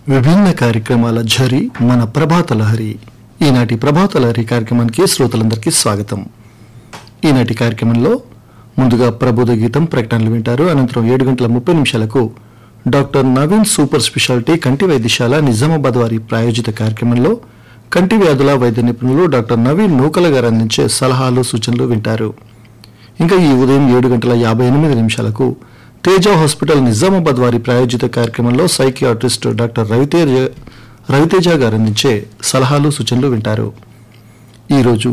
విభిన్న కార్యక్రమాల ఝరి మన ప్రభాత లహరి ఈనాటి ప్రభాత లహరి కార్యక్రమానికి శ్రోతలందరికీ స్వాగతం ఈనాటి కార్యక్రమంలో ముందుగా ప్రబోధ గీతం ప్రకటనలు వింటారు అనంతరం ఏడు గంటల ముప్పై నిమిషాలకు డాక్టర్ నవీన్ సూపర్ స్పెషాలిటీ కంటి వైద్యశాల నిజామాబాద్ వారి ప్రాయోజిత కార్యక్రమంలో కంటి వ్యాధుల వైద్య నిపుణులు డాక్టర్ నవీన్ నూకల గారు అందించే సలహాలు సూచనలు వింటారు ఇంకా ఈ ఉదయం ఏడు గంటల యాభై ఎనిమిది నిమిషాలకు తేజ హాస్పిటల్ నిజామాబాద్ వారి ప్రాయోజిత కార్యక్రమంలో సైకియాట్రిస్ట్ డాక్టర్ రవితేజ రవితేజ గారు అందించే సలహాలు సూచనలు వింటారు ఈరోజు